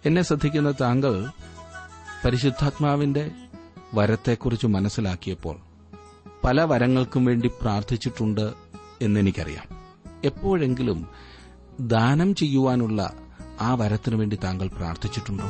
എന്നെ ശ്രദ്ധിക്കുന്ന താങ്കൾ പരിശുദ്ധാത്മാവിന്റെ വരത്തെക്കുറിച്ച് മനസ്സിലാക്കിയപ്പോൾ പല വരങ്ങൾക്കും വേണ്ടി പ്രാർത്ഥിച്ചിട്ടുണ്ട് എന്നെനിക്കറിയാം എപ്പോഴെങ്കിലും ദാനം ചെയ്യുവാനുള്ള ആ വരത്തിനു വേണ്ടി താങ്കൾ പ്രാർത്ഥിച്ചിട്ടുണ്ടോ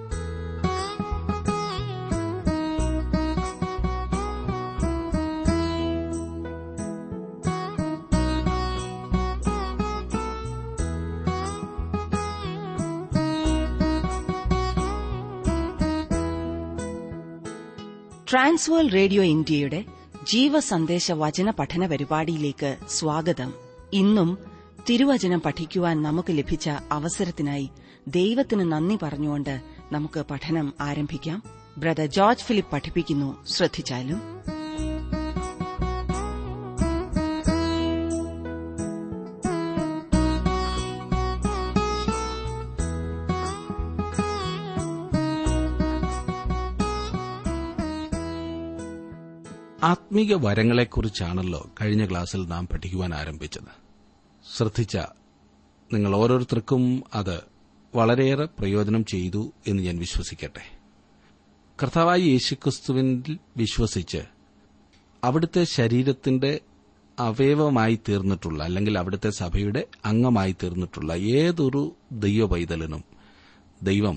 ട്രാൻസ്വേൾ റേഡിയോ ഇന്ത്യയുടെ ജീവസന്ദേശ വചന പഠന പരിപാടിയിലേക്ക് സ്വാഗതം ഇന്നും തിരുവചനം പഠിക്കുവാൻ നമുക്ക് ലഭിച്ച അവസരത്തിനായി ദൈവത്തിന് നന്ദി പറഞ്ഞുകൊണ്ട് നമുക്ക് പഠനം ആരംഭിക്കാം ബ്രദർ ജോർജ് ഫിലിപ്പ് പഠിപ്പിക്കുന്നു ശ്രദ്ധിച്ചാലും ആത്മീക വരങ്ങളെക്കുറിച്ചാണല്ലോ കഴിഞ്ഞ ക്ലാസ്സിൽ നാം പഠിക്കുവാൻ ആരംഭിച്ചത് ശ്രദ്ധിച്ച നിങ്ങൾ ഓരോരുത്തർക്കും അത് വളരെയേറെ പ്രയോജനം ചെയ്തു എന്ന് ഞാൻ വിശ്വസിക്കട്ടെ കർത്താവായ യേശുക്രിസ്തുവിൽ വിശ്വസിച്ച് അവിടുത്തെ ശരീരത്തിന്റെ അവയവമായി തീർന്നിട്ടുള്ള അല്ലെങ്കിൽ അവിടുത്തെ സഭയുടെ അംഗമായി തീർന്നിട്ടുള്ള ഏതൊരു ദൈവപൈതലിനും ദൈവം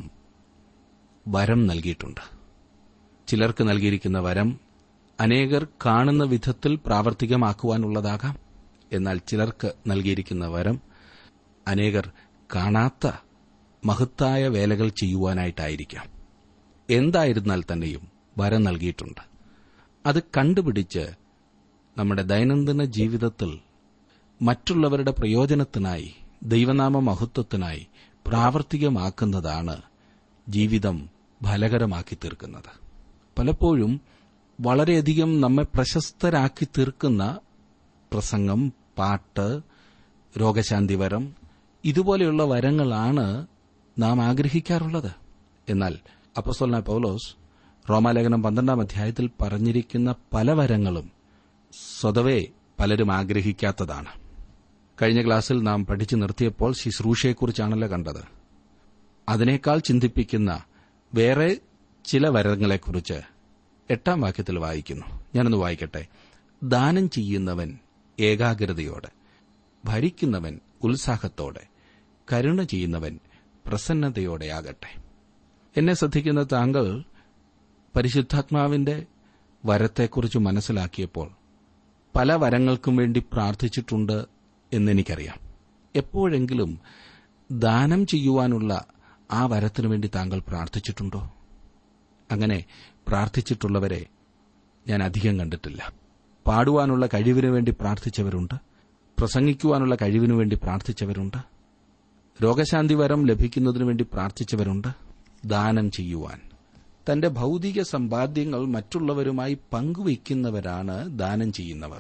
വരം നൽകിയിട്ടുണ്ട് ചിലർക്ക് നൽകിയിരിക്കുന്ന വരം അനേകർ കാണുന്ന വിധത്തിൽ പ്രാവർത്തികമാക്കുവാനുള്ളതാകാം എന്നാൽ ചിലർക്ക് നൽകിയിരിക്കുന്ന വരം അനേകർ കാണാത്ത മഹത്തായ വേലകൾ ചെയ്യുവാനായിട്ടായിരിക്കാം എന്തായിരുന്നാൽ തന്നെയും വരം നൽകിയിട്ടുണ്ട് അത് കണ്ടുപിടിച്ച് നമ്മുടെ ദൈനംദിന ജീവിതത്തിൽ മറ്റുള്ളവരുടെ പ്രയോജനത്തിനായി ദൈവനാമ മഹത്വത്തിനായി പ്രാവർത്തികമാക്കുന്നതാണ് ജീവിതം ഫലകരമാക്കി തീർക്കുന്നത് പലപ്പോഴും വളരെയധികം നമ്മെ പ്രശസ്തരാക്കി തീർക്കുന്ന പ്രസംഗം പാട്ട് രോഗശാന്തിവരം ഇതുപോലെയുള്ള വരങ്ങളാണ് നാം ആഗ്രഹിക്കാറുള്ളത് എന്നാൽ അപ്പസ്വലന പൌലോസ് റോമാലേഖനം പന്ത്രണ്ടാം അധ്യായത്തിൽ പറഞ്ഞിരിക്കുന്ന പല വരങ്ങളും സ്വതവേ പലരും ആഗ്രഹിക്കാത്തതാണ് കഴിഞ്ഞ ക്ലാസ്സിൽ നാം പഠിച്ചു നിർത്തിയപ്പോൾ ശുശ്രൂഷയെക്കുറിച്ചാണല്ലോ കണ്ടത് അതിനേക്കാൾ ചിന്തിപ്പിക്കുന്ന വേറെ ചില വരങ്ങളെക്കുറിച്ച് എട്ടാം വാക്യത്തിൽ വായിക്കുന്നു ഞാനൊന്ന് വായിക്കട്ടെ ദാനം ചെയ്യുന്നവൻ ഏകാഗ്രതയോടെ ഭരിക്കുന്നവൻ ഉത്സാഹത്തോടെ കരുണ ചെയ്യുന്നവൻ പ്രസന്നതയോടെയാകട്ടെ എന്നെ ശ്രദ്ധിക്കുന്ന താങ്കൾ പരിശുദ്ധാത്മാവിന്റെ വരത്തെക്കുറിച്ച് മനസ്സിലാക്കിയപ്പോൾ പല വരങ്ങൾക്കും വേണ്ടി പ്രാർത്ഥിച്ചിട്ടുണ്ട് എന്നെനിക്കറിയാം എപ്പോഴെങ്കിലും ദാനം ചെയ്യുവാനുള്ള ആ വരത്തിനു വേണ്ടി താങ്കൾ പ്രാർത്ഥിച്ചിട്ടുണ്ടോ അങ്ങനെ പ്രാർത്ഥിച്ചിട്ടുള്ളവരെ ഞാൻ അധികം കണ്ടിട്ടില്ല പാടുവാനുള്ള കഴിവിനു വേണ്ടി പ്രാർത്ഥിച്ചവരുണ്ട് പ്രസംഗിക്കുവാനുള്ള കഴിവിനു വേണ്ടി പ്രാർത്ഥിച്ചവരുണ്ട് രോഗശാന്തി വരം ലഭിക്കുന്നതിനു വേണ്ടി പ്രാർത്ഥിച്ചവരുണ്ട് ദാനം ചെയ്യുവാൻ തന്റെ ഭൗതിക സമ്പാദ്യങ്ങൾ മറ്റുള്ളവരുമായി പങ്കുവയ്ക്കുന്നവരാണ് ദാനം ചെയ്യുന്നവർ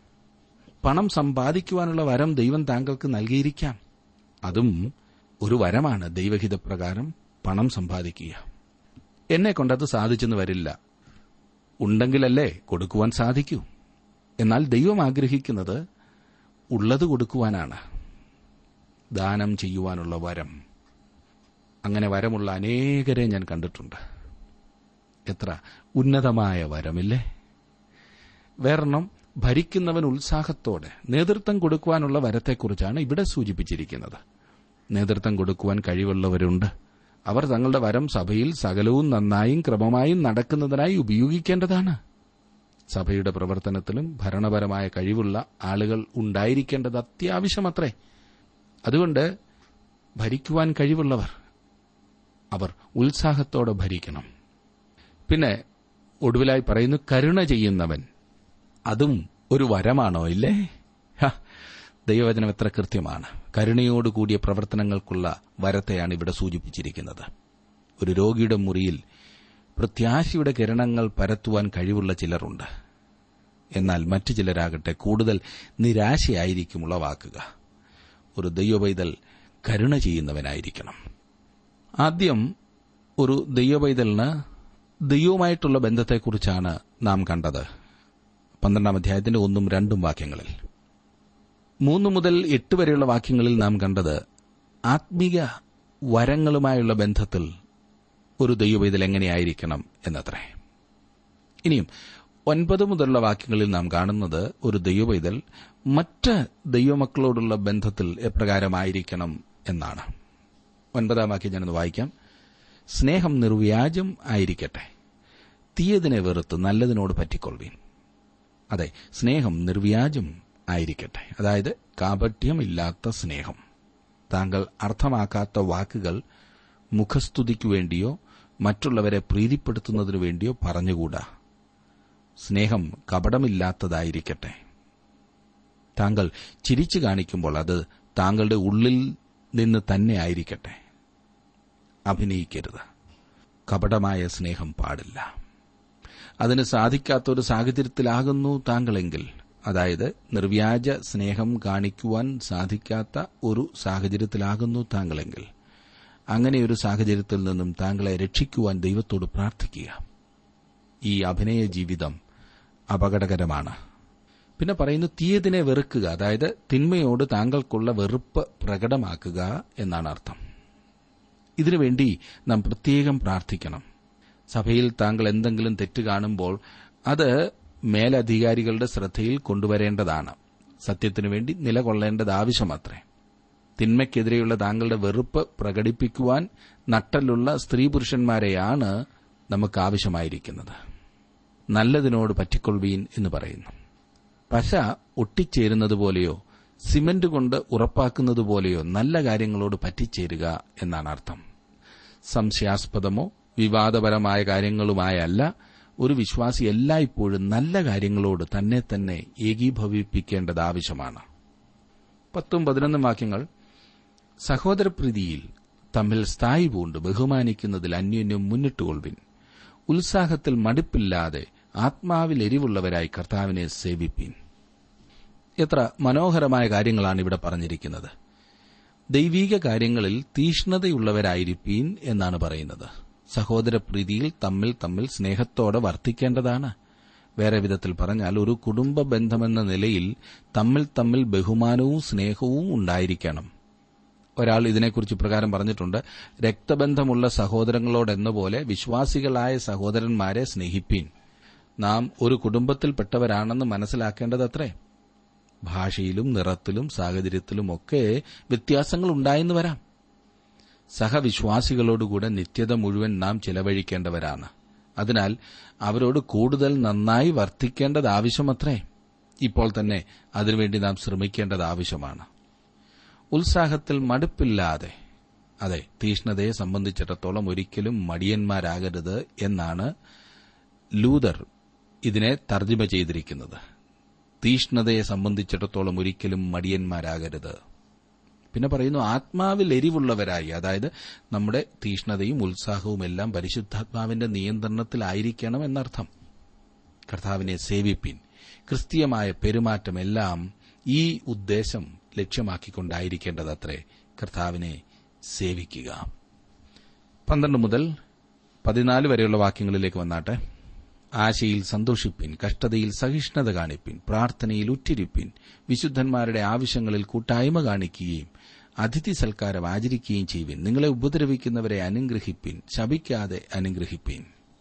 പണം സമ്പാദിക്കുവാനുള്ള വരം ദൈവം താങ്കൾക്ക് നൽകിയിരിക്കാം അതും ഒരു വരമാണ് ദൈവഹിതപ്രകാരം പണം സമ്പാദിക്കുക എന്നെ കൊണ്ടത് സാധിച്ചെന്ന് വരില്ല ഉണ്ടെങ്കിലല്ലേ കൊടുക്കുവാൻ സാധിക്കൂ എന്നാൽ ദൈവം ആഗ്രഹിക്കുന്നത് ഉള്ളത് കൊടുക്കുവാനാണ് ദാനം ചെയ്യുവാനുള്ള വരം അങ്ങനെ വരമുള്ള അനേകരെ ഞാൻ കണ്ടിട്ടുണ്ട് എത്ര ഉന്നതമായ വരമില്ലേ വേറെണ്ണം ഭരിക്കുന്നവൻ ഉത്സാഹത്തോടെ നേതൃത്വം കൊടുക്കുവാനുള്ള വരത്തെക്കുറിച്ചാണ് ഇവിടെ സൂചിപ്പിച്ചിരിക്കുന്നത് നേതൃത്വം കൊടുക്കുവാൻ കഴിവുള്ളവരുണ്ട് അവർ തങ്ങളുടെ വരം സഭയിൽ സകലവും നന്നായും ക്രമമായും നടക്കുന്നതിനായി ഉപയോഗിക്കേണ്ടതാണ് സഭയുടെ പ്രവർത്തനത്തിലും ഭരണപരമായ കഴിവുള്ള ആളുകൾ ഉണ്ടായിരിക്കേണ്ടത് അത്യാവശ്യമത്രേ അതുകൊണ്ട് ഭരിക്കുവാൻ കഴിവുള്ളവർ അവർ ഉത്സാഹത്തോടെ ഭരിക്കണം പിന്നെ ഒടുവിലായി പറയുന്നു കരുണ ചെയ്യുന്നവൻ അതും ഒരു വരമാണോ ഇല്ലേ ഹ, ദൈവവചനം എത്ര കൃത്യമാണ് കരുണയോടുകൂടിയ പ്രവർത്തനങ്ങൾക്കുള്ള വരത്തെയാണ് ഇവിടെ സൂചിപ്പിച്ചിരിക്കുന്നത് ഒരു രോഗിയുടെ മുറിയിൽ പ്രത്യാശയുടെ കിരണങ്ങൾ പരത്തുവാൻ കഴിവുള്ള ചിലരുണ്ട് എന്നാൽ മറ്റു ചിലരാകട്ടെ കൂടുതൽ നിരാശയായിരിക്കും ഉളവാക്കുക ഒരു ദൈവപൈതൽ കരുണ ചെയ്യുന്നവനായിരിക്കണം ആദ്യം ഒരു ദൈവപൈതലിന് ദൈവവുമായിട്ടുള്ള ബന്ധത്തെക്കുറിച്ചാണ് നാം കണ്ടത് പന്ത്രണ്ടാം അധ്യായത്തിന്റെ ഒന്നും രണ്ടും വാക്യങ്ങളിൽ മൂന്ന് മുതൽ എട്ട് വരെയുള്ള വാക്യങ്ങളിൽ നാം കണ്ടത് ആത്മീക വരങ്ങളുമായുള്ള ബന്ധത്തിൽ ഒരു ദൈവവേദൽ എങ്ങനെയായിരിക്കണം എന്നത്രേ ഇനിയും ഒൻപത് മുതലുള്ള വാക്യങ്ങളിൽ നാം കാണുന്നത് ഒരു ദൈവവൈതൽ മറ്റ് ദൈവമക്കളോടുള്ള ബന്ധത്തിൽ എപ്രകാരമായിരിക്കണം എന്നാണ് ഒൻപതാം വാക്യം ഞാനൊന്ന് വായിക്കാം സ്നേഹം നിർവ്യാജം ആയിരിക്കട്ടെ തീയതിനെ വെറുത്ത് നല്ലതിനോട് പറ്റിക്കൊള്ളുവീൻ അതെ സ്നേഹം നിർവ്യാജം ആയിരിക്കട്ടെ അതായത് കാപട്യമില്ലാത്ത സ്നേഹം താങ്കൾ അർത്ഥമാക്കാത്ത വാക്കുകൾ മുഖസ്തുതിക്കു വേണ്ടിയോ മറ്റുള്ളവരെ പ്രീതിപ്പെടുത്തുന്നതിനു വേണ്ടിയോ പറഞ്ഞുകൂടാ സ്നേഹം കപടമില്ലാത്തതായിരിക്കട്ടെ താങ്കൾ ചിരിച്ചു കാണിക്കുമ്പോൾ അത് താങ്കളുടെ ഉള്ളിൽ നിന്ന് തന്നെ ആയിരിക്കട്ടെ അഭിനയിക്കരുത് കപടമായ സ്നേഹം പാടില്ല അതിന് സാധിക്കാത്ത ഒരു സാഹചര്യത്തിലാകുന്നു താങ്കളെങ്കിൽ അതായത് നിർവ്യാജ സ്നേഹം കാണിക്കുവാൻ സാധിക്കാത്ത ഒരു സാഹചര്യത്തിലാകുന്നു താങ്കളെങ്കിൽ അങ്ങനെയൊരു സാഹചര്യത്തിൽ നിന്നും താങ്കളെ രക്ഷിക്കുവാൻ ദൈവത്തോട് പ്രാർത്ഥിക്കുക ഈ അഭിനയ ജീവിതം അപകടകരമാണ് പിന്നെ പറയുന്നു തീയതിനെ വെറുക്കുക അതായത് തിന്മയോട് താങ്കൾക്കുള്ള വെറുപ്പ് പ്രകടമാക്കുക എന്നാണ് അർത്ഥം ഇതിനുവേണ്ടി നാം പ്രത്യേകം പ്രാർത്ഥിക്കണം സഭയിൽ താങ്കൾ എന്തെങ്കിലും തെറ്റ് കാണുമ്പോൾ അത് മേലധികാരികളുടെ ശ്രദ്ധയിൽ കൊണ്ടുവരേണ്ടതാണ് സത്യത്തിനു വേണ്ടി നിലകൊള്ളേണ്ടത് ആവശ്യമത്രേ തിന്മയ്ക്കെതിരെയുള്ള താങ്കളുടെ വെറുപ്പ് പ്രകടിപ്പിക്കുവാൻ നട്ടലുള്ള സ്ത്രീ പുരുഷന്മാരെയാണ് നമുക്ക് ആവശ്യമായിരിക്കുന്നത് നല്ലതിനോട് പറ്റിക്കൊള്ളുവീൻ എന്ന് പറയുന്നു പശ ഒട്ടിച്ചേരുന്നതുപോലെയോ സിമന്റ് കൊണ്ട് ഉറപ്പാക്കുന്നതുപോലെയോ നല്ല കാര്യങ്ങളോട് പറ്റിച്ചേരുക എന്നാണ് അർത്ഥം സംശയാസ്പദമോ വിവാദപരമായ കാര്യങ്ങളുമായല്ല ഒരു വിശ്വാസി എല്ലായ്പ്പോഴും നല്ല കാര്യങ്ങളോട് തന്നെ തന്നെ ഏകീഭവിപ്പിക്കേണ്ടത് ആവശ്യമാണ് പത്തും പതിനൊന്നും വാക്യങ്ങൾ സഹോദരപ്രീതിയിൽ തമ്മിൽ സ്ഥായി പൂണ്ട് ബഹുമാനിക്കുന്നതിൽ അന്യോന്യം മുന്നിട്ടുകൊള്ളുവിൻ ഉത്സാഹത്തിൽ മടുപ്പില്ലാതെ ആത്മാവിൽ എരിവുള്ളവരായി കർത്താവിനെ സേവിപ്പീൻ എത്ര മനോഹരമായ കാര്യങ്ങളാണ് ഇവിടെ പറഞ്ഞിരിക്കുന്നത് ദൈവീക കാര്യങ്ങളിൽ തീഷ്ണതയുള്ളവരായിരിപ്പീൻ എന്നാണ് പറയുന്നത് സഹോദരപ്രീതിയിൽ തമ്മിൽ തമ്മിൽ സ്നേഹത്തോടെ വർത്തിക്കേണ്ടതാണ് വേറെ വിധത്തിൽ പറഞ്ഞാൽ ഒരു കുടുംബ ബന്ധമെന്ന നിലയിൽ തമ്മിൽ തമ്മിൽ ബഹുമാനവും സ്നേഹവും ഉണ്ടായിരിക്കണം ഒരാൾ ഇതിനെക്കുറിച്ച് പ്രകാരം പറഞ്ഞിട്ടുണ്ട് രക്തബന്ധമുള്ള സഹോദരങ്ങളോടെന്ന പോലെ വിശ്വാസികളായ സഹോദരന്മാരെ സ്നേഹിപ്പീൻ നാം ഒരു കുടുംബത്തിൽപ്പെട്ടവരാണെന്ന് മനസ്സിലാക്കേണ്ടതത്രേ ഭാഷയിലും നിറത്തിലും സാഹചര്യത്തിലുമൊക്കെ വ്യത്യാസങ്ങൾ ഉണ്ടായെന്ന് വരാം സഹവിശ്വാസികളോടുകൂടെ നിത്യത മുഴുവൻ നാം ചിലവഴിക്കേണ്ടവരാണ് അതിനാൽ അവരോട് കൂടുതൽ നന്നായി വർത്തിക്കേണ്ടത് ആവശ്യമത്രേ ഇപ്പോൾ തന്നെ അതിനുവേണ്ടി നാം ശ്രമിക്കേണ്ടത് ആവശ്യമാണ് ഉത്സാഹത്തിൽ മടുപ്പില്ലാതെ അതെ തീഷ്ണതയെ സംബന്ധിച്ചിടത്തോളം ഒരിക്കലും മടിയന്മാരാകരുത് എന്നാണ് ലൂതർ ഇതിനെ തർജ്ജിമ ചെയ്തിരിക്കുന്നത് തീഷ്ണതയെ സംബന്ധിച്ചിടത്തോളം ഒരിക്കലും മടിയന്മാരാകരുത് പിന്നെ പറയുന്നു ആത്മാവിൽ എരിവുള്ളവരായി അതായത് നമ്മുടെ തീഷ്ണതയും ഉത്സാഹവും എല്ലാം പരിശുദ്ധാത്മാവിന്റെ നിയന്ത്രണത്തിലായിരിക്കണം എന്നർത്ഥം കർത്താവിനെ സേവിപ്പിൻ ക്രിസ്തീയമായ പെരുമാറ്റമെല്ലാം ഈ ഉദ്ദേശം ലക്ഷ്യമാക്കിക്കൊണ്ടായിരിക്കേണ്ടതത്രേ കർത്താവിനെ സേവിക്കുക പന്ത്രണ്ട് മുതൽ പതിനാല് വരെയുള്ള വാക്യങ്ങളിലേക്ക് വന്നാട്ടെ ആശയിൽ സന്തോഷിപ്പിൻ കഷ്ടതയിൽ സഹിഷ്ണുത കാണിപ്പിൻ പ്രാർത്ഥനയിൽ ഉറ്റിരിപ്പിൻ വിശുദ്ധന്മാരുടെ ആവശ്യങ്ങളിൽ കൂട്ടായ്മ കാണിക്കുകയും അതിഥി സൽക്കാരം ആചരിക്കുകയും ചെയ്യുവിൻ നിങ്ങളെ ഉപദ്രവിക്കുന്നവരെ അനുഗ്രഹിപ്പിൻ ശപിക്കാതെ അനുഗ്രഹിപ്പിൻ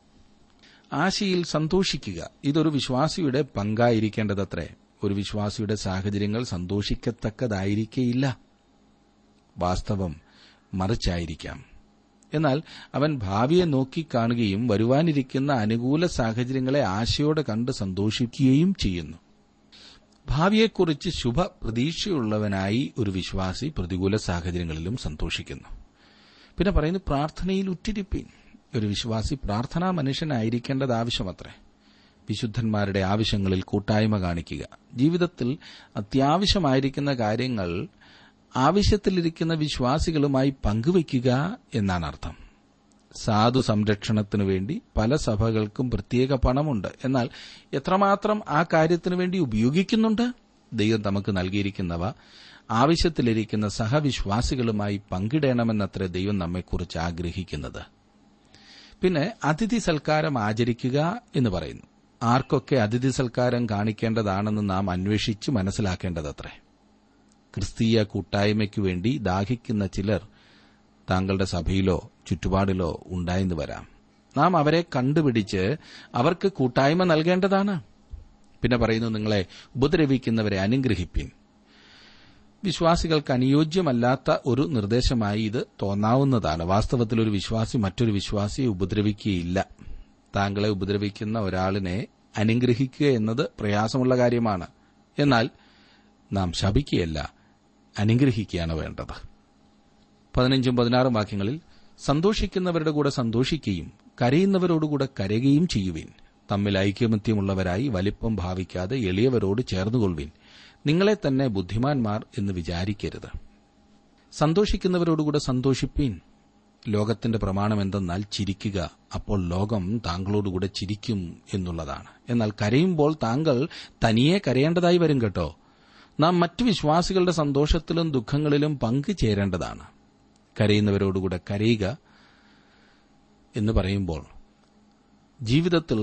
ആശയിൽ സന്തോഷിക്കുക ഇതൊരു വിശ്വാസിയുടെ പങ്കായിരിക്കേണ്ടതത്രേ ഒരു വിശ്വാസിയുടെ സാഹചര്യങ്ങൾ സന്തോഷിക്കത്തക്കതായിരിക്കേയില്ല വാസ്തവം മറിച്ചായിരിക്കാം എന്നാൽ അവൻ ഭാവിയെ നോക്കിക്കാണുകയും വരുവാനിരിക്കുന്ന അനുകൂല സാഹചര്യങ്ങളെ ആശയോടെ കണ്ട് സന്തോഷിക്കുകയും ചെയ്യുന്നു ഭാവിയെക്കുറിച്ച് ശുഭ പ്രതീക്ഷയുള്ളവനായി ഒരു വിശ്വാസി പ്രതികൂല സാഹചര്യങ്ങളിലും സന്തോഷിക്കുന്നു പിന്നെ പറയുന്നു പ്രാർത്ഥനയിൽ ഉറ്റിരിപ്പീൻ ഒരു വിശ്വാസി പ്രാർത്ഥനാ മനുഷ്യനായിരിക്കേണ്ടത് ആവശ്യമത്രേ വിശുദ്ധന്മാരുടെ ആവശ്യങ്ങളിൽ കൂട്ടായ്മ കാണിക്കുക ജീവിതത്തിൽ അത്യാവശ്യമായിരിക്കുന്ന കാര്യങ്ങൾ ആവശ്യത്തിലിരിക്കുന്ന വിശ്വാസികളുമായി പങ്കുവയ്ക്കുക എന്നാണ് അർത്ഥം സാധു സംരക്ഷണത്തിനു വേണ്ടി പല സഭകൾക്കും പ്രത്യേക പണമുണ്ട് എന്നാൽ എത്രമാത്രം ആ കാര്യത്തിനു വേണ്ടി ഉപയോഗിക്കുന്നുണ്ട് ദൈവം നമുക്ക് നൽകിയിരിക്കുന്നവ ആവശ്യത്തിലിരിക്കുന്ന സഹവിശ്വാസികളുമായി പങ്കിടണമെന്നത്ര ദൈവം നമ്മെക്കുറിച്ച് ആഗ്രഹിക്കുന്നത് പിന്നെ അതിഥി സൽക്കാരം ആചരിക്കുക എന്ന് പറയുന്നു ആർക്കൊക്കെ അതിഥി സൽക്കാരം കാണിക്കേണ്ടതാണെന്ന് നാം അന്വേഷിച്ച് മനസ്സിലാക്കേണ്ടതത്രേ ക്രിസ്തീയ കൂട്ടായ്മയ്ക്കു വേണ്ടി ദാഹിക്കുന്ന ചിലർ താങ്കളുടെ സഭയിലോ ചുറ്റുപാടിലോ ഉണ്ടായെന്ന് വരാം നാം അവരെ കണ്ടുപിടിച്ച് അവർക്ക് കൂട്ടായ്മ നൽകേണ്ടതാണ് പിന്നെ പറയുന്നു നിങ്ങളെ ഉപദ്രവിക്കുന്നവരെ അനുഗ്രഹിപ്പിൻ വിശ്വാസികൾക്ക് അനുയോജ്യമല്ലാത്ത ഒരു നിർദ്ദേശമായി ഇത് തോന്നാവുന്നതാണ് വാസ്തവത്തിൽ ഒരു വിശ്വാസി മറ്റൊരു വിശ്വാസിയെ ഉപദ്രവിക്കുകയില്ല താങ്കളെ ഉപദ്രവിക്കുന്ന ഒരാളിനെ അനുഗ്രഹിക്കുക എന്നത് പ്രയാസമുള്ള കാര്യമാണ് എന്നാൽ നാം ശപിക്കുകയല്ല അനുഗ്രഹിക്കുകയാണ് വേണ്ടത് പതിനഞ്ചും പതിനാറും വാക്യങ്ങളിൽ സന്തോഷിക്കുന്നവരുടെ കൂടെ സന്തോഷിക്കുകയും കരയുന്നവരോടുകൂടെ കരയുകയും ചെയ്യുവിൻ തമ്മിൽ ഐക്യമത്യമുള്ളവരായി വലിപ്പം ഭാവിക്കാതെ എളിയവരോട് ചേർന്നുകൊള്ളുവിൻ നിങ്ങളെ തന്നെ ബുദ്ധിമാന്മാർ എന്ന് വിചാരിക്കരുത് സന്തോഷിക്കുന്നവരോടുകൂടെ സന്തോഷിപ്പീൻ ലോകത്തിന്റെ പ്രമാണം എന്തെന്നാൽ ചിരിക്കുക അപ്പോൾ ലോകം താങ്കളോടുകൂടെ ചിരിക്കും എന്നുള്ളതാണ് എന്നാൽ കരയുമ്പോൾ താങ്കൾ തനിയെ കരയേണ്ടതായി വരും കേട്ടോ നാം മറ്റു വിശ്വാസികളുടെ സന്തോഷത്തിലും ദുഃഖങ്ങളിലും പങ്കുചേരേണ്ടതാണ് കരയുന്നവരോടുകൂടെ കരയുക എന്ന് പറയുമ്പോൾ ജീവിതത്തിൽ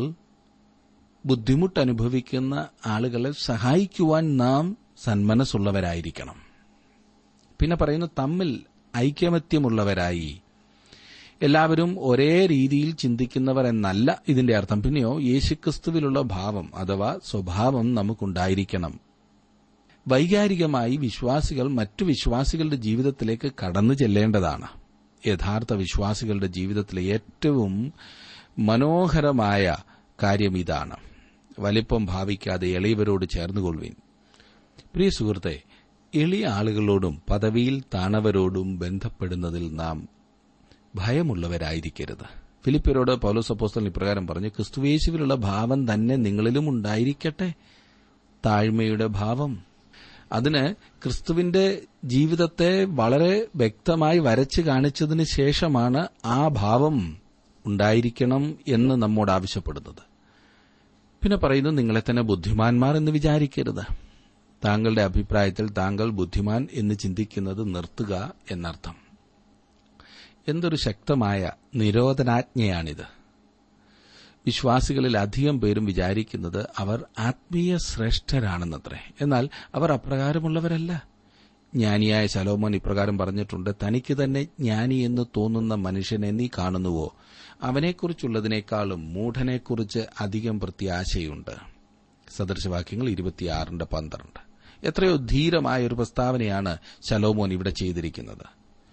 ബുദ്ധിമുട്ടനുഭവിക്കുന്ന ആളുകളെ സഹായിക്കുവാൻ നാം സന്മനസ്സുള്ളവരായിരിക്കണം പിന്നെ പറയുന്നു തമ്മിൽ ഐക്യമത്യമുള്ളവരായി എല്ലാവരും ഒരേ രീതിയിൽ ചിന്തിക്കുന്നവർ എന്നല്ല ഇതിന്റെ അർത്ഥം പിന്നെയോ യേശുക്രിസ്തുവിലുള്ള ഭാവം അഥവാ സ്വഭാവം നമുക്കുണ്ടായിരിക്കണം വൈകാരികമായി വിശ്വാസികൾ മറ്റു വിശ്വാസികളുടെ ജീവിതത്തിലേക്ക് കടന്നു ചെല്ലേണ്ടതാണ് യഥാർത്ഥ വിശ്വാസികളുടെ ജീവിതത്തിലെ ഏറ്റവും മനോഹരമായ കാര്യം ഇതാണ് വലിപ്പം ഭാവിക്കാതെ എളിയവരോട് ചേർന്നുകൊള്ളുവിൻ പ്രിയ സുഹൃത്തെ എളിയ ആളുകളോടും പദവിയിൽ താണവരോടും ബന്ധപ്പെടുന്നതിൽ നാം ഭയമുള്ളവരായിരിക്കരുത് ഫിലിപ്പിയരോട് പൗലോസ് അപ്പോസ്തലൻ ഇപ്രകാരം പറഞ്ഞു ക്രിസ്തുവേശുവിലുള്ള ഭാവം തന്നെ നിങ്ങളിലും ഉണ്ടായിരിക്കട്ടെ താഴ്മയുടെ ഭാവം അതിന് ക്രിസ്തുവിന്റെ ജീവിതത്തെ വളരെ വ്യക്തമായി വരച്ചു കാണിച്ചതിന് ശേഷമാണ് ആ ഭാവം ഉണ്ടായിരിക്കണം എന്ന് നമ്മോട് ആവശ്യപ്പെടുന്നത് പിന്നെ പറയുന്നു നിങ്ങളെ തന്നെ ബുദ്ധിമാന്മാർ എന്ന് വിചാരിക്കരുത് താങ്കളുടെ അഭിപ്രായത്തിൽ താങ്കൾ ബുദ്ധിമാൻ എന്ന് ചിന്തിക്കുന്നത് നിർത്തുക എന്നർത്ഥം എന്തൊരു ശക്തമായ നിരോധനാജ്ഞയാണിത് വിശ്വാസികളിൽ അധികം പേരും വിചാരിക്കുന്നത് അവർ ആത്മീയ ശ്രേഷ്ഠരാണെന്നത്രേ എന്നാൽ അവർ അപ്രകാരമുള്ളവരല്ല ജ്ഞാനിയായ ശലോമോൻ ഇപ്രകാരം പറഞ്ഞിട്ടുണ്ട് തനിക്ക് തന്നെ ജ്ഞാനി എന്ന് തോന്നുന്ന മനുഷ്യനെ നീ കാണുന്നുവോ അവനെക്കുറിച്ചുള്ളതിനേക്കാളും മൂഢനെക്കുറിച്ച് അധികം പ്രത്യാശയുണ്ട് സദൃശവാക്യങ്ങൾ ഇരുപത്തിയാറിന്റെ പന്ത്രണ്ട് എത്രയോ ധീരമായ ഒരു പ്രസ്താവനയാണ് ശലോമോൻ ഇവിടെ ചെയ്തിരിക്കുന്നത്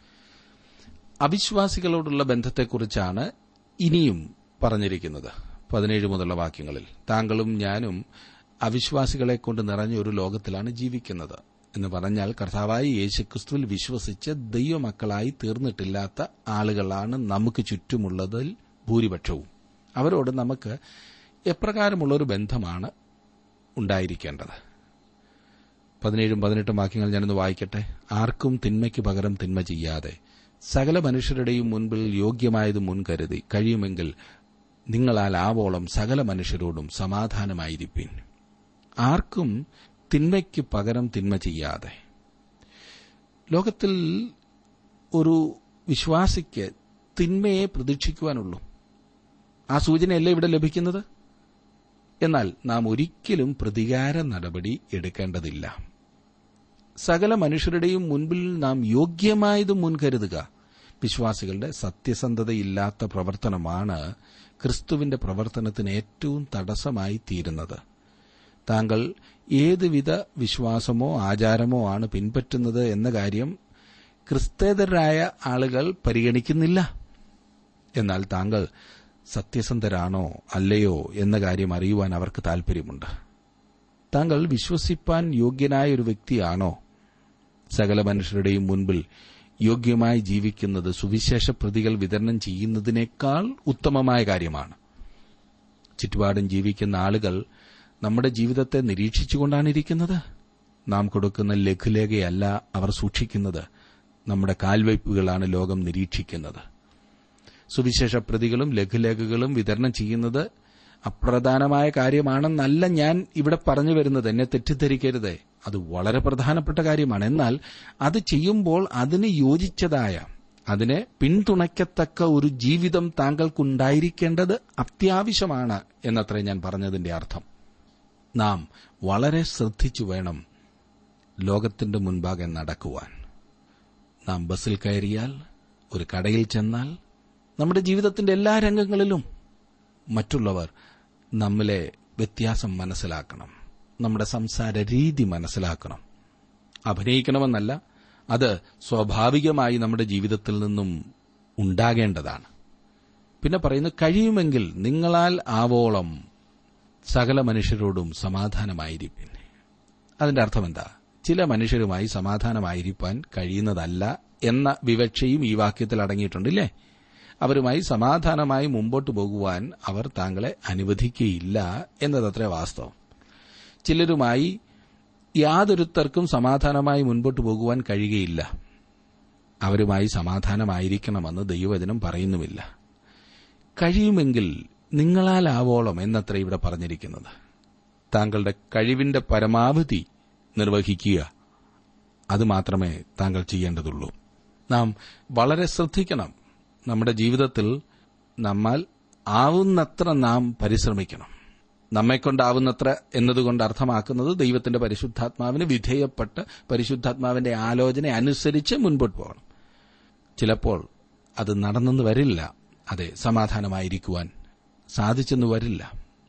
അവിശ്വാസികളോടുള്ള ബന്ധത്തെക്കുറിച്ചാണ് ഇനിയും പറഞ്ഞിരിക്കുന്നത് പതിനേഴ് മുതലുള്ള വാക്യങ്ങളിൽ താങ്കളും ഞാനും അവിശ്വാസികളെ കൊണ്ട് നിറഞ്ഞ ഒരു ലോകത്തിലാണ് ജീവിക്കുന്നത് എന്ന് പറഞ്ഞാൽ കർത്താവായ യേശുക്രിസ്തുവിൽ വിശ്വസിച്ച് ദൈവമക്കളായി തീർന്നിട്ടില്ലാത്ത ആളുകളാണ് നമുക്ക് ചുറ്റുമുള്ളതിൽ ഭൂരിപക്ഷവും അവരോട് നമുക്ക് എപ്രകാരമുള്ള ഒരു ബന്ധമാണ് ഉണ്ടായിരിക്കേണ്ടത് പതിനേഴും പതിനെട്ടും വാക്യങ്ങൾ ഞാനൊന്ന് വായിക്കട്ടെ ആർക്കും തിന്മയ്ക്ക് പകരം തിന്മ ചെയ്യാതെ സകല മനുഷ്യരുടെയും മുൻപിൽ യോഗ്യമായത് മുൻകരുതി കഴിയുമെങ്കിൽ നിങ്ങളാൽ ആവോളം സകല മനുഷ്യരോടും സമാധാനമായിരിപ്പിൻ ആർക്കും തിന്മയ്ക്ക് പകരം തിന്മ ചെയ്യാതെ ലോകത്തിൽ ഒരു വിശ്വാസിക്ക് തിന്മയെ പ്രതീക്ഷിക്കുവാനുള്ളൂ ആ സൂചനയല്ലേ ഇവിടെ ലഭിക്കുന്നത് എന്നാൽ നാം ഒരിക്കലും പ്രതികാര നടപടി എടുക്കേണ്ടതില്ല സകല മനുഷ്യരുടെയും മുൻപിൽ നാം യോഗ്യമായതും മുൻകരുതുക വിശ്വാസികളുടെ സത്യസന്ധതയില്ലാത്ത പ്രവർത്തനമാണ് ക്രിസ്തുവിന്റെ പ്രവർത്തനത്തിന് ഏറ്റവും തടസ്സമായി തീരുന്നത് താങ്കൾ ഏതുവിധ വിശ്വാസമോ ആചാരമോ ആണ് പിൻപറ്റുന്നത് എന്ന കാര്യം ക്രിസ്തേതരായ ആളുകൾ പരിഗണിക്കുന്നില്ല എന്നാൽ താങ്കൾ സത്യസന്ധരാണോ അല്ലയോ എന്ന കാര്യം അറിയുവാൻ അവർക്ക് താൽപര്യമുണ്ട് താങ്കൾ വിശ്വസിപ്പാൻ യോഗ്യനായ ഒരു വ്യക്തിയാണോ സകല മനുഷ്യരുടെയും മുൻപിൽ യോഗ്യമായി ജീവിക്കുന്നത് സുവിശേഷ പ്രതികൾ വിതരണം ചെയ്യുന്നതിനേക്കാൾ ഉത്തമമായ കാര്യമാണ് ചുറ്റുപാടും ജീവിക്കുന്ന ആളുകൾ നമ്മുടെ ജീവിതത്തെ നിരീക്ഷിച്ചുകൊണ്ടാണ് ഇരിക്കുന്നത് നാം കൊടുക്കുന്ന ലഘുലേഖയല്ല അവർ സൂക്ഷിക്കുന്നത് നമ്മുടെ കാൽവയ്പുകളാണ് ലോകം നിരീക്ഷിക്കുന്നത് സുവിശേഷ പ്രതികളും ലഘുലേഖകളും വിതരണം ചെയ്യുന്നത് അപ്രധാനമായ കാര്യമാണെന്നല്ല ഞാൻ ഇവിടെ പറഞ്ഞു വരുന്നത് എന്നെ തെറ്റിദ്ധരിക്കരുത് അത് വളരെ പ്രധാനപ്പെട്ട കാര്യമാണ് എന്നാൽ അത് ചെയ്യുമ്പോൾ അതിന് യോജിച്ചതായ അതിനെ പിന്തുണയ്ക്കത്തക്ക ഒരു ജീവിതം താങ്കൾക്കുണ്ടായിരിക്കേണ്ടത് അത്യാവശ്യമാണ് എന്നത്രേ ഞാൻ പറഞ്ഞതിന്റെ അർത്ഥം നാം വളരെ ശ്രദ്ധിച്ചു വേണം ലോകത്തിന്റെ മുൻപാകെ നടക്കുവാൻ നാം ബസ്സിൽ കയറിയാൽ ഒരു കടയിൽ ചെന്നാൽ നമ്മുടെ ജീവിതത്തിന്റെ എല്ലാ രംഗങ്ങളിലും മറ്റുള്ളവർ നമ്മിലെ വ്യത്യാസം മനസ്സിലാക്കണം നമ്മുടെ സംസാര രീതി മനസ്സിലാക്കണം അഭിനയിക്കണമെന്നല്ല അത് സ്വാഭാവികമായി നമ്മുടെ ജീവിതത്തിൽ നിന്നും ഉണ്ടാകേണ്ടതാണ് പിന്നെ പറയുന്നു കഴിയുമെങ്കിൽ നിങ്ങളാൽ ആവോളം സകല മനുഷ്യരോടും സമാധാനമായിരിപ്പിൻ അതിന്റെ അർത്ഥം എന്താ ചില മനുഷ്യരുമായി സമാധാനമായിരിക്കാൻ കഴിയുന്നതല്ല എന്ന വിവക്ഷയും ഈ വാക്യത്തിൽ അടങ്ങിയിട്ടുണ്ടല്ലേ അവരുമായി സമാധാനമായി മുമ്പോട്ട് പോകുവാൻ അവർ താങ്കളെ അനുവദിക്കുകയില്ല എന്നതത്രേ വാസ്തവം ചിലരുമായി യാതൊരുത്തർക്കും സമാധാനമായി മുൻപോട്ട് പോകുവാൻ കഴിയുകയില്ല അവരുമായി സമാധാനമായിരിക്കണമെന്ന് ദൈവവചനം പറയുന്നുമില്ല കഴിയുമെങ്കിൽ നിങ്ങളാലാവോളം എന്നത്ര ഇവിടെ പറഞ്ഞിരിക്കുന്നത് താങ്കളുടെ കഴിവിന്റെ പരമാവധി നിർവഹിക്കുക അത് മാത്രമേ താങ്കൾ ചെയ്യേണ്ടതുള്ളൂ നാം വളരെ ശ്രദ്ധിക്കണം നമ്മുടെ ജീവിതത്തിൽ നമ്മൾ ആവുന്നത്ര നാം പരിശ്രമിക്കണം നമ്മെക്കൊണ്ടാവുന്നത്ര എന്നതുകൊണ്ട് അർത്ഥമാക്കുന്നത് ദൈവത്തിന്റെ പരിശുദ്ധാത്മാവിന് വിധേയപ്പെട്ട് പരിശുദ്ധാത്മാവിന്റെ ആലോചന അനുസരിച്ച് മുൻപോട്ട് പോകണം ചിലപ്പോൾ അത് നടന്നെന്ന് വരില്ല അതെ സമാധാനമായിരിക്കുവാൻ സാധിച്ചെന്ന് വരില്ല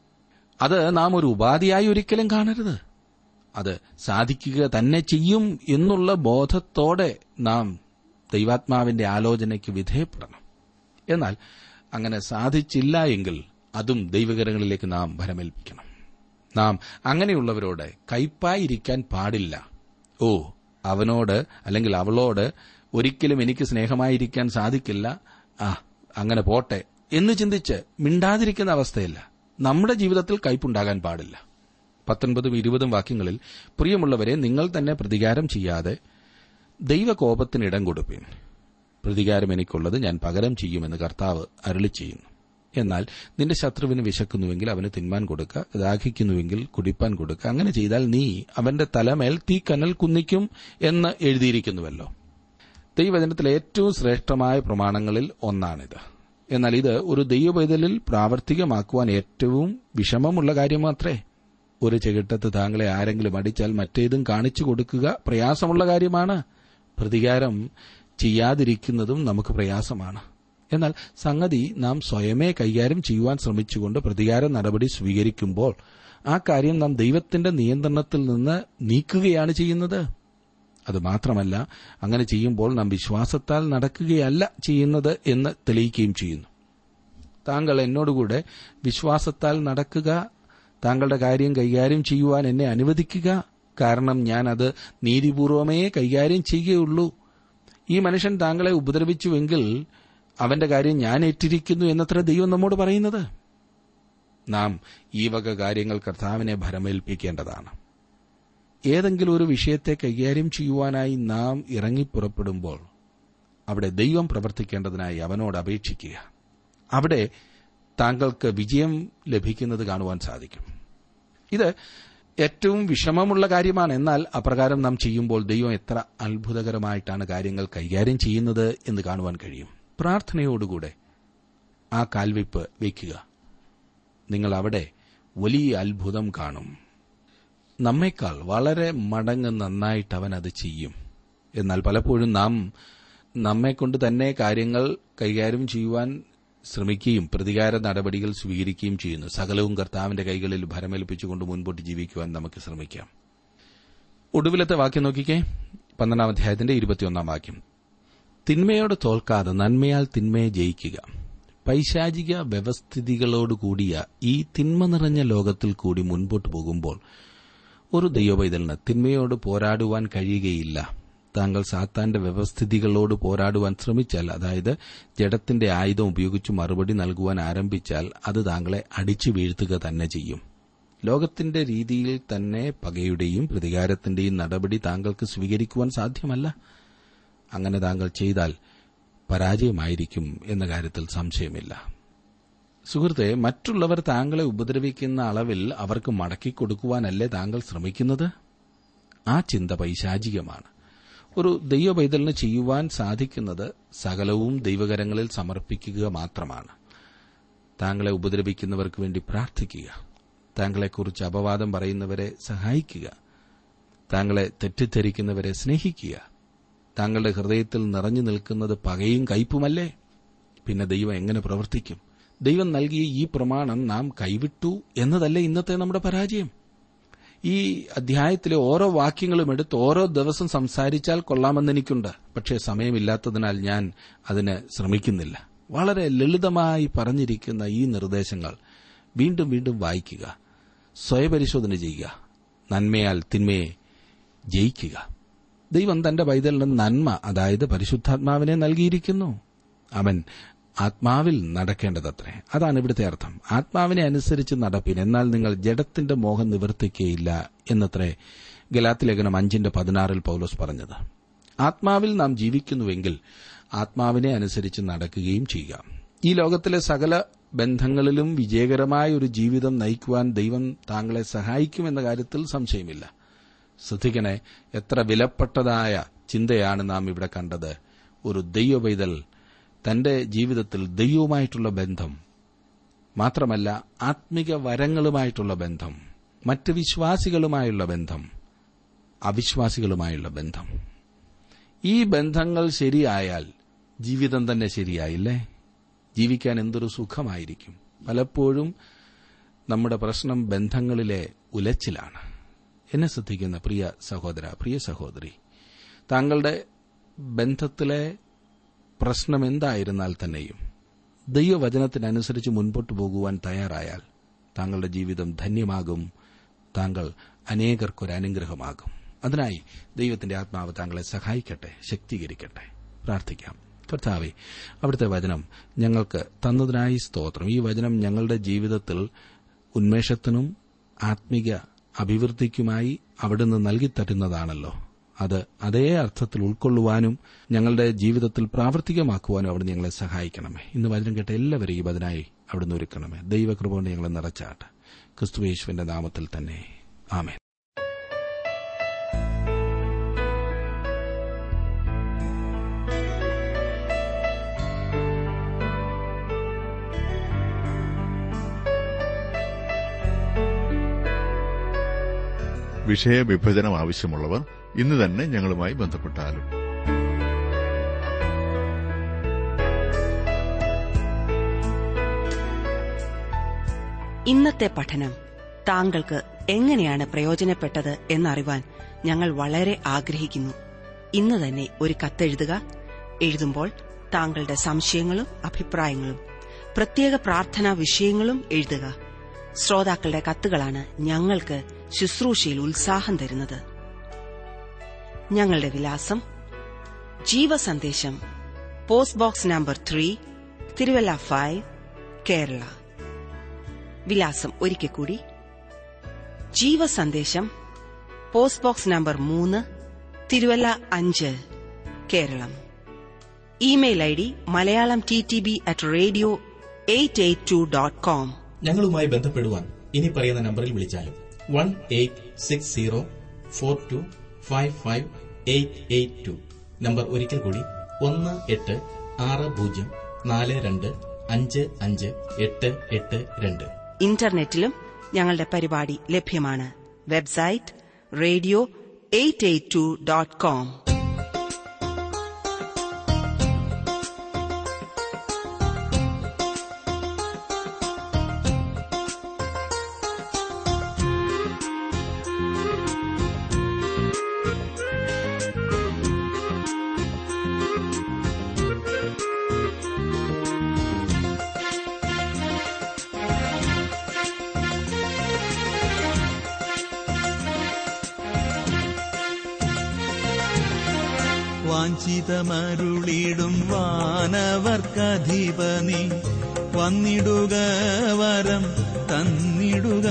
അത് നാം ഒരു ഉപാധിയായി ഒരിക്കലും കാണരുത് അത് സാധിക്കുക തന്നെ ചെയ്യും എന്നുള്ള ബോധത്തോടെ നാം ദൈവാത്മാവിന്റെ ആലോചനയ്ക്ക് വിധേയപ്പെടണം എന്നാൽ അങ്ങനെ സാധിച്ചില്ല എങ്കിൽ അതും ദൈവകരങ്ങളിലേക്ക് നാം ഭരമേൽപ്പിക്കണം നാം അങ്ങനെയുള്ളവരോട് കയ്പായിരിക്കാൻ പാടില്ല ഓ അവനോട് അല്ലെങ്കിൽ അവളോട് ഒരിക്കലും എനിക്ക് സ്നേഹമായിരിക്കാൻ സാധിക്കില്ല ആ അങ്ങനെ പോട്ടെ എന്ന് ചിന്തിച്ച് മിണ്ടാതിരിക്കുന്ന അവസ്ഥയില്ല നമ്മുടെ ജീവിതത്തിൽ കയ്പുണ്ടാകാൻ പാടില്ല പത്തൊൻപതും ഇരുപതും വാക്യങ്ങളിൽ പ്രിയമുള്ളവരെ നിങ്ങൾ തന്നെ പ്രതികാരം ചെയ്യാതെ ദൈവകോപത്തിന് ഇടം കൊടുപ്പീൻ പ്രതികാരം എനിക്കുള്ളത് ഞാൻ പകരം ചെയ്യുമെന്ന് കർത്താവ് അരളി ചെയ്യുന്നു എന്നാൽ നിന്റെ ശത്രുവിന് വിശക്കുന്നുവെങ്കിൽ അവന് തിന്മാൻ കൊടുക്ക ദാഹിക്കുന്നുവെങ്കിൽ കുടിപ്പാൻ കൊടുക്ക അങ്ങനെ ചെയ്താൽ നീ അവന്റെ തലമേൽ തീ കനൽ കുന്നിക്കും എന്ന് എഴുതിയിരിക്കുന്നുവല്ലോ ദൈവവചനത്തിലെ ഏറ്റവും ശ്രേഷ്ഠമായ പ്രമാണങ്ങളിൽ ഒന്നാണിത് എന്നാൽ ഇത് ഒരു ദൈവപൈതലിൽ പ്രാവർത്തികമാക്കുവാൻ ഏറ്റവും വിഷമമുള്ള കാര്യം മാത്രേ ഒരു ചെകിട്ടത്ത് താങ്കളെ ആരെങ്കിലും അടിച്ചാൽ മറ്റേതും കാണിച്ചു കൊടുക്കുക പ്രയാസമുള്ള കാര്യമാണ് പ്രതികാരം ചെയ്യാതിരിക്കുന്നതും നമുക്ക് പ്രയാസമാണ് എന്നാൽ സംഗതി നാം സ്വയമേ കൈകാര്യം ചെയ്യുവാൻ ശ്രമിച്ചുകൊണ്ട് പ്രതികാര നടപടി സ്വീകരിക്കുമ്പോൾ ആ കാര്യം നാം ദൈവത്തിന്റെ നിയന്ത്രണത്തിൽ നിന്ന് നീക്കുകയാണ് ചെയ്യുന്നത് അത് മാത്രമല്ല അങ്ങനെ ചെയ്യുമ്പോൾ നാം വിശ്വാസത്താൽ നടക്കുകയല്ല ചെയ്യുന്നത് എന്ന് തെളിയിക്കുകയും ചെയ്യുന്നു താങ്കൾ എന്നോടുകൂടെ വിശ്വാസത്താൽ നടക്കുക താങ്കളുടെ കാര്യം കൈകാര്യം ചെയ്യുവാൻ എന്നെ അനുവദിക്കുക കാരണം ഞാൻ അത് നീതിപൂർവമേ കൈകാര്യം ചെയ്യുകയുള്ളൂ ഈ മനുഷ്യൻ താങ്കളെ ഉപദ്രവിച്ചുവെങ്കിൽ അവന്റെ കാര്യം ഞാൻ ഏറ്റിരിക്കുന്നു എന്നത്ര ദൈവം നമ്മോട് പറയുന്നത് നാം ഈ വക കാര്യങ്ങൾ കർത്താവിനെ ഭരമേൽപ്പിക്കേണ്ടതാണ് ഏതെങ്കിലും ഒരു വിഷയത്തെ കൈകാര്യം ചെയ്യുവാനായി നാം ഇറങ്ങിപ്പുറപ്പെടുമ്പോൾ അവിടെ ദൈവം പ്രവർത്തിക്കേണ്ടതിനായി അവനോട് അപേക്ഷിക്കുക അവിടെ താങ്കൾക്ക് വിജയം ലഭിക്കുന്നത് കാണുവാൻ സാധിക്കും ഇത് ഏറ്റവും വിഷമമുള്ള കാര്യമാണ് എന്നാൽ അപ്രകാരം നാം ചെയ്യുമ്പോൾ ദൈവം എത്ര അത്ഭുതകരമായിട്ടാണ് കാര്യങ്ങൾ കൈകാര്യം ചെയ്യുന്നത് എന്ന് കാണുവാൻ കഴിയും പ്രാർത്ഥനയോടുകൂടെ ആ കാൽവയ്പ് വയ്ക്കുക നിങ്ങൾ അവിടെ വലിയ അത്ഭുതം കാണും നമ്മേക്കാൾ വളരെ മടങ്ങ് നന്നായിട്ട് അവൻ അത് ചെയ്യും എന്നാൽ പലപ്പോഴും നാം നമ്മെക്കൊണ്ട് തന്നെ കാര്യങ്ങൾ കൈകാര്യം ചെയ്യുവാൻ ശ്രമിക്കുകയും പ്രതികാര നടപടികൾ സ്വീകരിക്കുകയും ചെയ്യുന്നു സകലവും കർത്താവിന്റെ കൈകളിൽ ഭരമേൽപ്പിച്ചുകൊണ്ട് മുൻപോട്ട് ജീവിക്കുവാൻ നമുക്ക് ശ്രമിക്കാം ഒടുവിലത്തെ വാക്യം നോക്കിക്കേ പന്ത്രണ്ടാം അധ്യായത്തിന്റെ ഇരുപത്തിയൊന്നാം വാക്യം തിന്മയോട് തോൽക്കാതെ നന്മയാൽ തിന്മയെ ജയിക്കുക പൈശാചിക വ്യവസ്ഥിതികളോടുകൂടിയ ഈ തിന്മ നിറഞ്ഞ ലോകത്തിൽ കൂടി മുൻപോട്ട് പോകുമ്പോൾ ഒരു ദൈവവൈതലിന് തിന്മയോട് പോരാടുവാൻ കഴിയുകയില്ല താങ്കൾ സാത്താന്റെ വ്യവസ്ഥിതികളോട് പോരാടുവാൻ ശ്രമിച്ചാൽ അതായത് ജഡത്തിന്റെ ആയുധം ഉപയോഗിച്ച് മറുപടി നൽകുവാൻ ആരംഭിച്ചാൽ അത് താങ്കളെ അടിച്ചു വീഴ്ത്തുക തന്നെ ചെയ്യും ലോകത്തിന്റെ രീതിയിൽ തന്നെ പകയുടെയും പ്രതികാരത്തിന്റെയും നടപടി താങ്കൾക്ക് സ്വീകരിക്കുവാൻ സാധ്യമല്ല അങ്ങനെ താങ്കൾ ചെയ്താൽ പരാജയമായിരിക്കും എന്ന കാര്യത്തിൽ സംശയമില്ല സുഹൃത്തെ മറ്റുള്ളവർ താങ്കളെ ഉപദ്രവിക്കുന്ന അളവിൽ അവർക്ക് മടക്കിക്കൊടുക്കുവാനല്ലേ താങ്കൾ ശ്രമിക്കുന്നത് ആ ചിന്ത പൈശാചികമാണ് ഒരു ദൈവപൈതലിന് ചെയ്യുവാൻ സാധിക്കുന്നത് സകലവും ദൈവകരങ്ങളിൽ സമർപ്പിക്കുക മാത്രമാണ് താങ്കളെ ഉപദ്രവിക്കുന്നവർക്ക് വേണ്ടി പ്രാർത്ഥിക്കുക താങ്കളെക്കുറിച്ച് അപവാദം പറയുന്നവരെ സഹായിക്കുക താങ്കളെ തെറ്റിദ്ധരിക്കുന്നവരെ സ്നേഹിക്കുക താങ്കളുടെ ഹൃദയത്തിൽ നിറഞ്ഞു നിൽക്കുന്നത് പകയും കയ്പുമല്ലേ പിന്നെ ദൈവം എങ്ങനെ പ്രവർത്തിക്കും ദൈവം നൽകിയ ഈ പ്രമാണം നാം കൈവിട്ടു എന്നതല്ലേ ഇന്നത്തെ നമ്മുടെ പരാജയം ഈ അധ്യായത്തിലെ ഓരോ വാക്യങ്ങളും എടുത്ത് ഓരോ ദിവസം സംസാരിച്ചാൽ കൊള്ളാമെന്ന് എനിക്കുണ്ട് പക്ഷേ സമയമില്ലാത്തതിനാൽ ഞാൻ അതിന് ശ്രമിക്കുന്നില്ല വളരെ ലളിതമായി പറഞ്ഞിരിക്കുന്ന ഈ നിർദ്ദേശങ്ങൾ വീണ്ടും വീണ്ടും വായിക്കുക സ്വയപരിശോധന ചെയ്യുക നന്മയാൽ തിന്മയെ ജയിക്കുക ദൈവം തന്റെ പൈതലിന് നന്മ അതായത് പരിശുദ്ധാത്മാവിനെ നൽകിയിരിക്കുന്നു അവൻ ആത്മാവിൽ നടക്കേണ്ടതത്രേ അതാണ് ഇവിടുത്തെ അർത്ഥം ആത്മാവിനെ അനുസരിച്ച് നടപ്പിൻ എന്നാൽ നിങ്ങൾ ജഡത്തിന്റെ മോഹം നിവർത്തിക്കുകയില്ല എന്നത്രേ ഗലാത്തിലേഖനം അഞ്ചിന്റെ പതിനാറിൽ പൌലോസ് പറഞ്ഞത് ആത്മാവിൽ നാം ജീവിക്കുന്നുവെങ്കിൽ ആത്മാവിനെ അനുസരിച്ച് നടക്കുകയും ചെയ്യുക ഈ ലോകത്തിലെ സകല ബന്ധങ്ങളിലും വിജയകരമായ ഒരു ജീവിതം നയിക്കുവാൻ ദൈവം താങ്കളെ സഹായിക്കുമെന്ന കാര്യത്തിൽ സംശയമില്ല ശ്രദ്ധിക്കണേ എത്ര വിലപ്പെട്ടതായ ചിന്തയാണ് നാം ഇവിടെ കണ്ടത് ഒരു ദൈവപൈതൽ തന്റെ ജീവിതത്തിൽ ദൈവവുമായിട്ടുള്ള ബന്ധം മാത്രമല്ല ആത്മിക വരങ്ങളുമായിട്ടുള്ള ബന്ധം മറ്റ് വിശ്വാസികളുമായുള്ള ബന്ധം അവിശ്വാസികളുമായുള്ള ബന്ധം ഈ ബന്ധങ്ങൾ ശരിയായാൽ ജീവിതം തന്നെ ശരിയായില്ലേ ജീവിക്കാൻ എന്തൊരു സുഖമായിരിക്കും പലപ്പോഴും നമ്മുടെ പ്രശ്നം ബന്ധങ്ങളിലെ ഉലച്ചിലാണ് എന്നെ ശ്രദ്ധിക്കുന്ന പ്രിയ സഹോദര പ്രിയ സഹോദരി താങ്കളുടെ ബന്ധത്തിലെ പ്രശ്നം എന്തായിരുന്നാൽ തന്നെയും ദൈവവചനത്തിനനുസരിച്ച് മുൻപോട്ട് പോകുവാൻ തയ്യാറായാൽ താങ്കളുടെ ജീവിതം ധന്യമാകും താങ്കൾ അനേകർക്കൊരു അനുഗ്രഹമാകും അതിനായി ദൈവത്തിന്റെ ആത്മാവ് താങ്കളെ സഹായിക്കട്ടെ ശക്തീകരിക്കട്ടെ പ്രാർത്ഥിക്കാം കർത്താവെ അവിടുത്തെ വചനം ഞങ്ങൾക്ക് തന്നതിനായി സ്തോത്രം ഈ വചനം ഞങ്ങളുടെ ജീവിതത്തിൽ ഉന്മേഷത്തിനും ആത്മിക അഭിവൃദ്ധിക്കുമായി അവിടുന്ന് നൽകിത്തരുന്നതാണല്ലോ അത് അതേ അർത്ഥത്തിൽ ഉൾക്കൊള്ളുവാനും ഞങ്ങളുടെ ജീവിതത്തിൽ പ്രാവർത്തികമാക്കുവാനും അവിടുന്ന് ഞങ്ങളെ സഹായിക്കണമേ ഇന്ന് വചനം കേട്ട എല്ലാവരെയും അതിനായി അവിടുന്ന് ഒരുക്കണമേ ദൈവകൃപ കൊണ്ട് ഞങ്ങളെ നിറച്ചാട്ട് ക്രിസ്തുയേശുവിന്റെ നാമത്തിൽ തന്നെ ആമേൻ വിഷയവിഭജനം ആവശ്യമുള്ളവർ ഇന്ന് തന്നെ ഞങ്ങളുമായി ബന്ധപ്പെട്ടാലും ഇന്നത്തെ പഠനം താങ്കൾക്ക് എങ്ങനെയാണ് പ്രയോജനപ്പെട്ടത് എന്നറിവാൻ ഞങ്ങൾ വളരെ ആഗ്രഹിക്കുന്നു ഇന്ന് തന്നെ ഒരു കത്തെഴുതുക എഴുതുമ്പോൾ താങ്കളുടെ സംശയങ്ങളും അഭിപ്രായങ്ങളും പ്രത്യേക പ്രാർത്ഥനാ വിഷയങ്ങളും എഴുതുക ശ്രോതാക്കളുടെ കത്തുകളാണ് ഞങ്ങൾക്ക് ശുശ്രൂഷയിൽ ഉത്സാഹം തരുന്നത് ഞങ്ങളുടെ വിലാസം ജീവസന്ദേശം post box number three Thiruvalla five Kerala വിലാസം ഒരിക്കൽ കൂടി ജീവസന്ദേശം പോസ്റ്റ് ബോക്സ് നമ്പർ മൂന്ന് തിരുവല്ല അഞ്ച് Keralam email I D Malayalam T T B at radio eight eight two dot com ഞങ്ങളുമായി ബന്ധപ്പെടുവാൻ ഇനി പറയുന്ന നമ്പറിൽ വിളിച്ചാലും one eight six zero four two five five eight eight two number ഒരിക്കൽ കൂടി ഒന്ന് എട്ട് ആറ് പൂജ്യം നാല് രണ്ട് അഞ്ച് അഞ്ച് എട്ട് എട്ട് രണ്ട് ഇന്റർനെറ്റിലും ഞങ്ങളുടെ പരിപാടി ലഭ്യമാണ് website radio eight eight two dot com വാഞ്ചിതമരുളിടും വാനവർക്കധിപനി വന്നിടുക വരം തന്നിടുക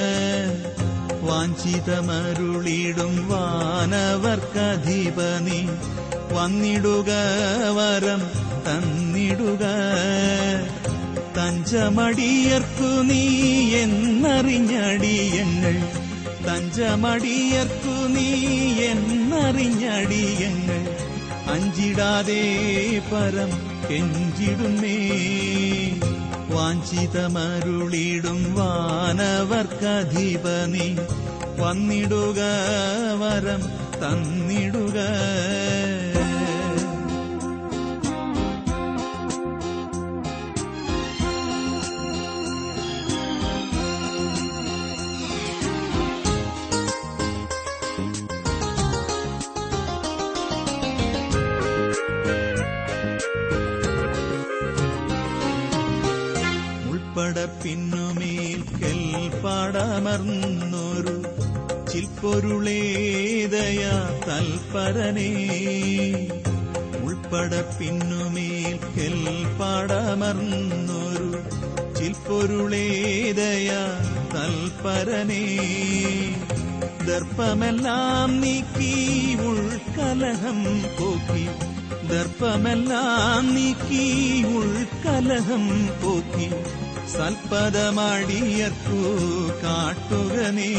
വാഞ്ചിതമരുളിടും വാനവർക്കധിപനി വന്നിടുക വരം തന്നിടുക തഞ്ചമടിയർക്കു നീ എന്നറിഞ്ഞടിയങ്ങൾ തഞ്ചമടിയർക്കു നീ എന്നറിഞ്ഞടിയങ്ങൾ അഞ്ചിടാതെ പരം കെഞ്ചിടുന്നേ വാഞ്ചിതമരുളിടും വാനവർക്കധിപനി വന്നിടുക വരം തന്നിടുക ഉൾപ്പടപ്പിന്നുമേൽ കെൽപ്പാടമർന്നൊരു ചിൽപ്പൊരുളേതയാ തൽപരനേ ഉൾപ്പടപ്പിന്നുമേൽ കെൽപ്പാടമർന്നൊരു ചിൽപ്പൊരുളേതയാ തൽപരനേ ദർപ്പമെല്ലാം നീക്കി ഉൾക്കലഹം പോക്കി ദർപ്പമെല്ലാം നീക്കി ഉൾക്കലഹം പോക്കി സൽപദമാടിയർക്കു കാട്ടുക നീ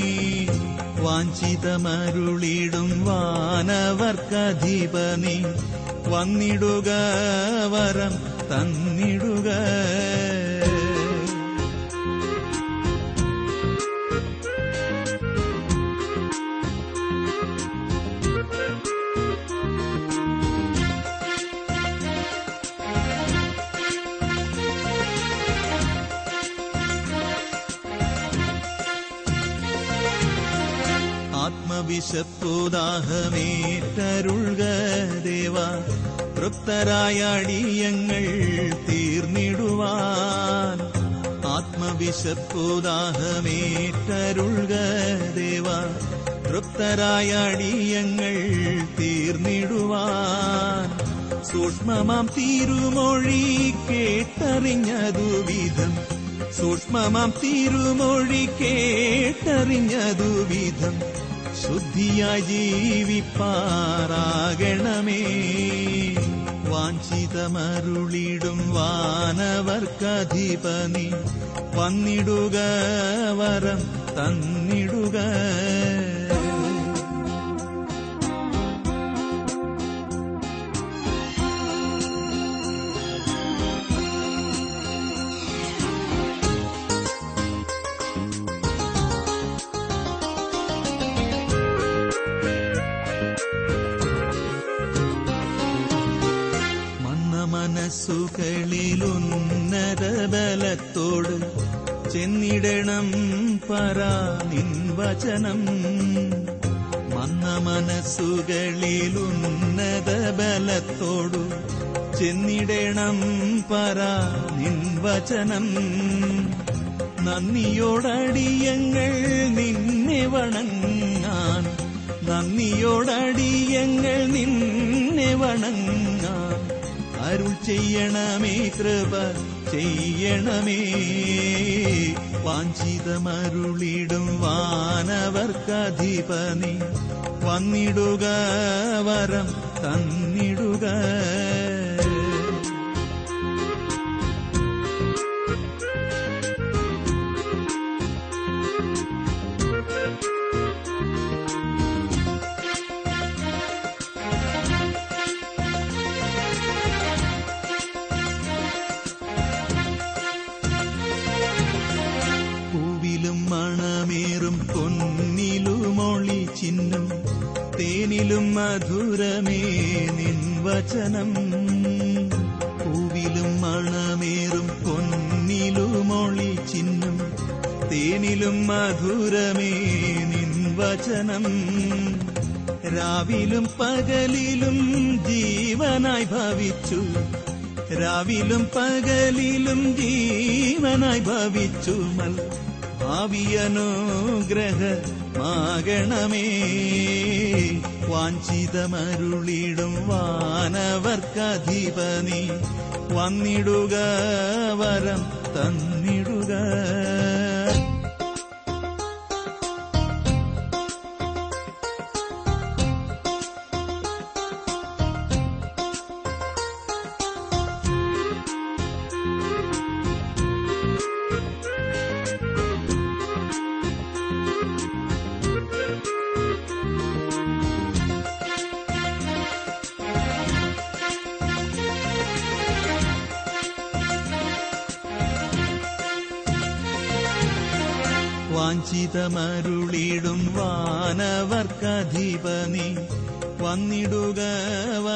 വാഞ്ചിതമരുളിടും വാനവർക്കധിപനി വന്നിടുക വരം തന്നിടുക ആത്മവിശപ്പുദാഹമേറ്റരുൾക ദേവ തൃപ്തരായ അടിയങ്ങൾ തീർന്നിടുവാൻ ആത്മവിശപ്പുദാഹമേറ്റരുൾക ദേവ തൃപ്തരായ അടിയങ്ങൾ തീർന്നിടുവാൻ സൂക്ഷ്മമാം തിരുമൊഴി കേട്ടറിഞ്ഞതു വിധം സൂക്ഷ്മമാം തിരുമൊഴി കേട്ടറിഞ്ഞതു വിധം ശുദ്ധിയായി ജീവിപ്പാറാകണമേ വാഞ്ചിതമരുളിടും വാനവർക്കധിപനി വന്നിടുക വരം തന്നിടുക മന്ന മനസ്സുകളിലുന്നത ബലത്തോട് ചെന്നിടണം പരാ നിൻ വചനം മന്ന മനസ്സുകളിലുന്നത ബലത്തോടു ചെന്നിടണം പരാ നിൻ വചനം നന്ദിയോടടിയങ്ങൾ നിന്നെ വണങ്ങാൻ നന്ദിയോടടിയങ്ങൾ നിന്നെ വണങ്ങാൻ അരുൾ ചെയ്യണമേ കൃപ ചെയ്യണമേ വാഞ്ചിതമരുളിടും വാനവർക്കധിപനി വന്നിടുക വരം തന്നിടുക പൂവിലും മണമേറും പൊന്നിലുമൊളി ചിഹ്നം തേനിലും മധുരമേ നിൻ വചനം പൂവിലും മണമേറും പൊന്നിലുമൊളി ചിഹ്നം തേനിലും മധുരമേ നിൻ വചനം രാവിലും പകലിലും ജീവനായി ഭവിച്ചു രാവിലും പകലിലും ജീവനായി ഭവിച്ചു മൽ ഭാവിയനുഗ്രഹമാകണമേ വാഞ്ചിതമരുളിടും വാനവർക്കധിപനി വന്നിടുക വരം തന്നിടുക വാഞ്ചിതമരുളിടും വാനവർക്കധിപനി വന്നിടുക